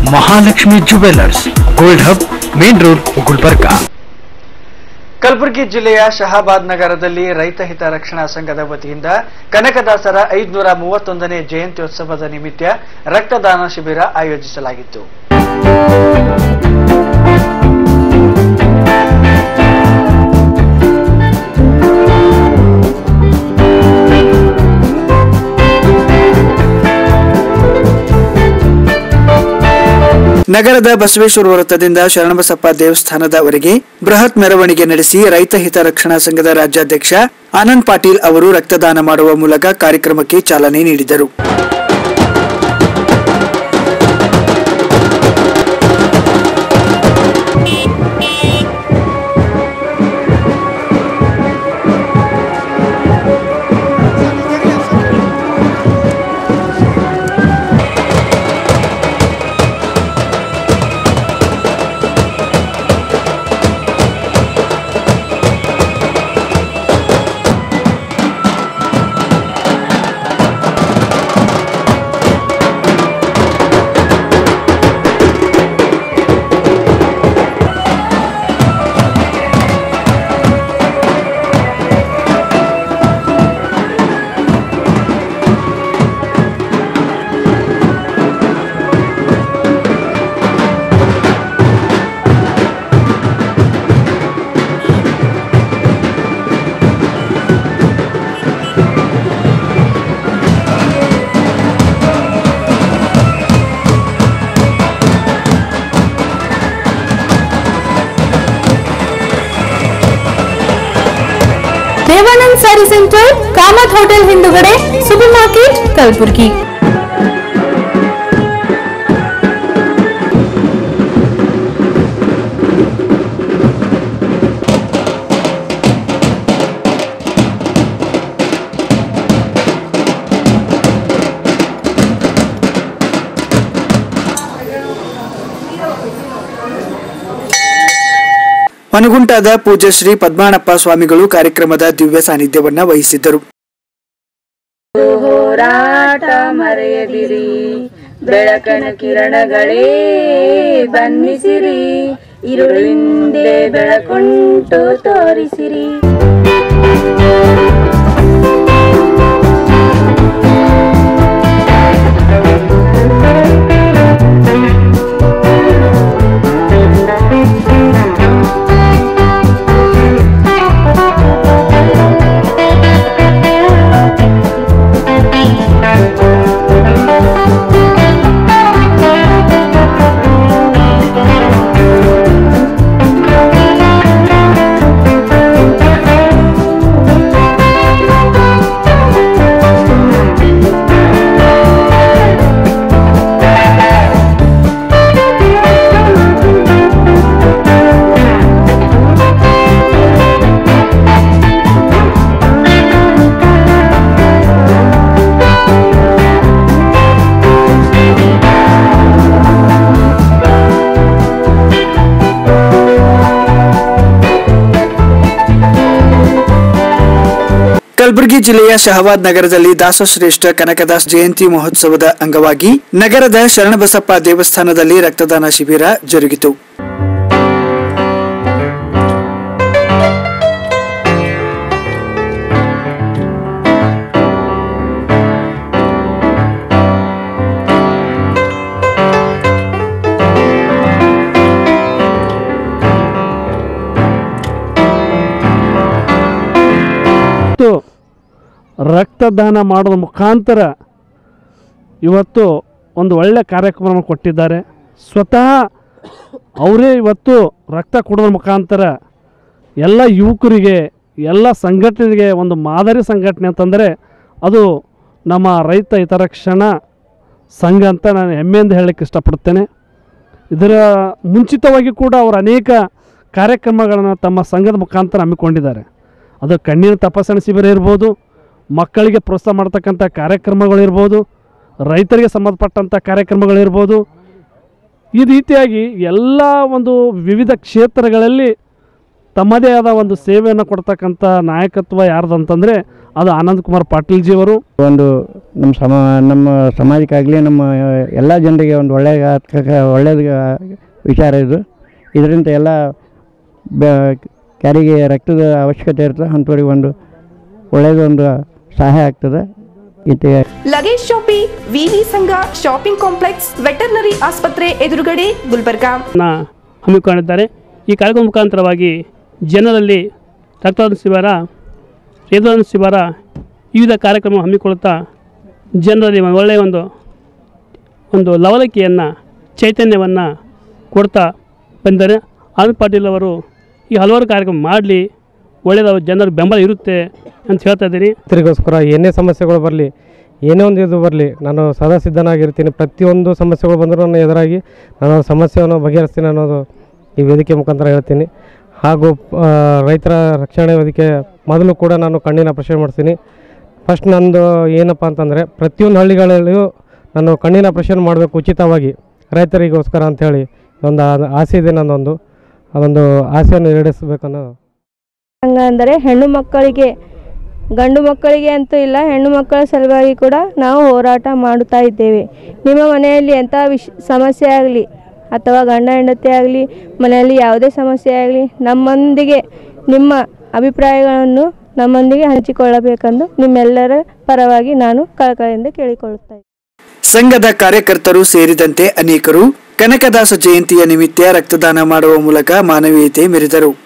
Mahalakshmi jewellers gold hub main road Gulbarga Kalaburagi ಜಿಲ್ಲೆಯ ಶಹಾಬಾದ್ ನಗರದಲ್ಲಿ ರೈತ ಹಿತ ರಕ್ಷಣಾ ಸಂಘದ ವತಿಯಿಂದ ಕನಕದಾಸರ ಐದುನೂರ ಮೂವತ್ತೊಂದನೇ ಜಯಂತ್ಯೋತ್ಸವದ ನಿಮಿತ್ತ ರಕ್ತದಾನ ಶಿಬಿರ ಆಯೋಜಿಸಲಾಗಿತ್ತು ನಗರದ ಬಸವೇಶ್ವರ ವೃತ್ತದಿಂದ ಶರಣಬಸಪ್ಪ ದೇವಸ್ಥಾನದವರೆಗೆ ಬೃಹತ್ ಮೆರವಣಿಗೆ ನಡೆಸಿ ರೈತ ಹಿತ ರಕ್ಷಣಾ ಸಂಘದ ರಾಜ್ಯಾಧ್ಯಕ್ಷ ಆನಂದ್ ಪಾಟೀಲ್ ಅವರು ರಕ್ತದಾನ ಮಾಡುವ ಮೂಲಕ ಕಾರ್ಯಕ್ರಮಕ್ಕೆ ಚಾಲನೆ ನೀಡಿದರು ದೇವಾನಂದ್ ಸ್ಯಾರಿ ಸೆಂಟರ್ ಕಾಮತ್ ಹೋಟೆಲ್ ಹಿಂದುಗಡೆ ಸೂಪರ್ ಮಾರ್ಕೆಟ್ ಕಲಬುರಗಿ ಮನಗುಂಟಾದ ಪೂಜ್ಯ ಶ್ರೀ ಪದ್ಮಾಣಪ್ಪ ಸ್ವಾಮಿಗಳು ಕಾರ್ಯಕ್ರಮದ ದಿವ್ಯ ಸಾನ್ನಿಧ್ಯವನ್ನ ವಹಿಸಿದ್ದರು ಹೋರಾಟ ಮರೆಯದಿರಿ ಬೆಳಕನ ಕಿರಣಗಳೇ ಬನ್ನಿಸಿರಿ ഇരുളിന്റെ ಬೆಳಕುಂಟು ತೋರಿಸಿರಿ ಕಲಬುರಗಿ ಜಿಲ್ಲೆಯ ಶಹವಾದ್ ನಗರದಲ್ಲಿ ದಾಸಶ್ರೇಷ್ಠ ಕನಕದಾಸ್ ಜಯಂತಿ ಮಹೋತ್ಸವದ ಅಂಗವಾಗಿ ನಗರದ ಶರಣಬಸಪ್ಪ ದೇವಸ್ಥಾನದಲ್ಲಿ ರಕ್ತದಾನ ಶಿಬಿರ ಜರುಗಿತು ಇವತ್ತು ರಕ್ತದಾನ ಮಾಡೋದ್ರ ಮುಖಾಂತರ ಇವತ್ತು ಒಂದು ಒಳ್ಳೆಯ ಕಾರ್ಯಕ್ರಮ ಕೊಟ್ಟಿದ್ದಾರೆ ಸ್ವತಃ ಅವರೇ ಇವತ್ತು ರಕ್ತ ಕೊಡೋದ್ರ ಮುಖಾಂತರ ಎಲ್ಲ ಯುವಕರಿಗೆ ಎಲ್ಲ ಸಂಘಟನೆಗೆ ಒಂದು ಮಾದರಿ ಸಂಘಟನೆ ಅಂತಂದರೆ ಅದು ನಮ್ಮ ರೈತ ಹಿತರಕ್ಷಣಾ ಸಂಘ ಅಂತ ನಾನು ಹೆಮ್ಮೆಯಿಂದ ಹೇಳಕ್ಕೆ ಇಷ್ಟಪಡ್ತೇನೆ ಇದರ ಮುಂಚಿತವಾಗಿ ಕೂಡ ಅವರು ಅನೇಕ ಕಾರ್ಯಕ್ರಮಗಳನ್ನು ತಮ್ಮ ಸಂಘದ ಮುಖಾಂತರ ಹಮ್ಮಿಕೊಂಡಿದ್ದಾರೆ ಅದು ಕಣ್ಣಿನ ತಪಾಸಣೆ ಶಿಬಿರ ಇರ್ಬೋದು ಮಕ್ಕಳಿಗೆ ಪ್ರೋತ್ಸಾಹ ಮಾಡ್ತಕ್ಕಂಥ ಕಾರ್ಯಕ್ರಮಗಳಿರ್ಬೋದು ರೈತರಿಗೆ ಸಂಬಂಧಪಟ್ಟಂಥ ಕಾರ್ಯಕ್ರಮಗಳಿರ್ಬೋದು ಈ ರೀತಿಯಾಗಿ ಎಲ್ಲ ಒಂದು ವಿವಿಧ ಕ್ಷೇತ್ರಗಳಲ್ಲಿ ತಮ್ಮದೇ ಆದ ಒಂದು ಸೇವೆಯನ್ನು ಕೊಡ್ತಕ್ಕಂಥ ನಾಯಕತ್ವ ಯಾರ್ದಂತಂದರೆ ಅದು ಆನಂದ್ ಕುಮಾರ್ ಪಾಟೀಲ್ಜಿಯವರು ಒಂದು ನಮ್ಮ ಸಮ ನಮ್ಮ ಸಮಾಜಕ್ಕಾಗಲಿ ನಮ್ಮ ಎಲ್ಲ ಜನರಿಗೆ ಒಂದು ಒಳ್ಳೆಯ ಒಳ್ಳೆಯದ ವಿಚಾರ ಇದು ಇದರಿಂದ ಎಲ್ಲ ಬ ಯಾರಿಗೆ ರಕ್ತದ ಅವಶ್ಯಕತೆ ಇರ್ತದೆ ಅಂಥವ್ರಿಗೆ ಒಂದು ಒಳ್ಳೆಯದೊಂದು ಸಹಾಯ ಆಗ್ತದೆ ಇತ್ತೆ ಲಗೇಜ್ ಶಾಪಿ ವಿವಿ ಸಂಘ ಶಾಪಿಂಗ್ ಕಾಂಪ್ಲೆಕ್ಸ್ ವೆಟರ್ನರಿ ಆಸ್ಪತ್ರೆ ಎದುರುಗಡೆ ಗುಲ್ಬರ್ಗಾ ನ ಹಮ್ಮಿಕೊಂಡಿದ್ದಾರೆ ಈ ಕಾರ್ಯಕ್ರಮ ಮುಖಾಂತರವಾಗಿ ಜನರಲ್ಲಿ ರಕ್ತದಾನ ಶಿಬಿರ ವೇದದಾನ ಶಿಬಿರ ವಿವಿಧ ಕಾರ್ಯಕ್ರಮ ಹಮ್ಮಿಕೊಳ್ಳುತ್ತಾ ಜನರಲ್ಲಿ ಒಂದು ಒಳ್ಳೆಯ ಒಂದು ಒಂದು ಲವಲಕಿಯನ್ನು ಚೈತನ್ಯವನ್ನು ಕೊಡ್ತಾ ಬಂದರೆ ಆನಂದ್ ಪಾಟೀಲ್ ಅವರು ಈ ಹಲವಾರು ಕಾರ್ಯಕ್ರಮ ಮಾಡಲಿ ಒಳ್ಳೆಯದ ಜನರ ಬೆಂಬಲ ಇರುತ್ತೆ ಅಂತ ಹೇಳ್ತಾ ಇದ್ದೀನಿ ರೈತರಿಗೋಸ್ಕರ ಏನೇ ಸಮಸ್ಯೆಗಳು ಬರಲಿ ಏನೇ ಒಂದು ಇದು ಬರಲಿ ನಾನು ಸದಾ ಸಿದ್ಧನಾಗಿರ್ತೀನಿ ಪ್ರತಿಯೊಂದು ಸಮಸ್ಯೆಗಳು ಬಂದರೂ ನನ್ನ ಎದುರಾಗಿ ನಾನು ಆ ಸಮಸ್ಯೆಯನ್ನು ಬಗೆಹರಿಸ್ತೀನಿ ಅನ್ನೋದು ಈ ವೇದಿಕೆ ಮುಖಾಂತರ ಹೇಳ್ತೀನಿ ಹಾಗೂ ಆ, ರೈತರ ರಕ್ಷಣೆ ವೇದಿಕೆ ಮೊದಲು ಕೂಡ ನಾನು ಕಣ್ಣಿನ ಆಪರೇಷನ್ ಮಾಡಿಸ್ತೀನಿ ಫಸ್ಟ್ ನಂದು ಏನಪ್ಪ ಅಂತಂದರೆ ಪ್ರತಿಯೊಂದು ಹಳ್ಳಿಗಳಲ್ಲಿಯೂ ನಾನು ಕಣ್ಣಿನ ಆಪರೇಷನ್ ಮಾಡಬೇಕು ಉಚಿತವಾಗಿ ರೈತರಿಗೋಸ್ಕರ ಅಂಥೇಳಿ ಒಂದು ಆ- ಆಸೆ ಇದೆ ನನ್ನೊಂದು ಅದೊಂದು ಆಸೆಯನ್ನು ಈಡೇರಿಸಬೇಕನ್ನೋ ಸಂಘ ಅಂದರೆ ಹೆಣ್ಣು ಮಕ್ಕಳಿಗೆ ಗಂಡು ಮಕ್ಕಳಿಗೆ ಅಂತೂ ಇಲ್ಲ ಹೆಣ್ಣು ಮಕ್ಕಳ ಸಲುವಾಗಿ ಕೂಡ ನಾವು ಹೋರಾಟ ಮಾಡುತ್ತಾ ಇದ್ದೇವೆ ನಿಮ್ಮ ಮನೆಯಲ್ಲಿ ಎಂಥ ವಿಷ್ ಸಮಸ್ಯೆ ಆಗಲಿ ಅಥವಾ ಗಂಡ ಹೆಂಡತಿ ಆಗಲಿ ಮನೆಯಲ್ಲಿ ಯಾವುದೇ ಸಮಸ್ಯೆ ಆಗಲಿ ನಮ್ಮೊಂದಿಗೆ ನಿಮ್ಮ ಅಭಿಪ್ರಾಯಗಳನ್ನು ನಮ್ಮೊಂದಿಗೆ ಹಂಚಿಕೊಳ್ಳಬೇಕೆಂದು ನಿಮ್ಮೆಲ್ಲರ ಪರವಾಗಿ ನಾನು ಕಳಕಳಿಯಿಂದ ಕೇಳಿಕೊಳ್ಳುತ್ತಾ ಇದ್ದೇನೆ. ಸಂಘದ ಕಾರ್ಯಕರ್ತರು ಸೇರಿದಂತೆ ಅನೇಕರು ಕನಕದಾಸ ಜಯಂತಿಯ ನಿಮಿತ್ತ ರಕ್ತದಾನ ಮಾಡುವ ಮೂಲಕ ಮಾನವೀಯತೆ ಮೆರೆದರು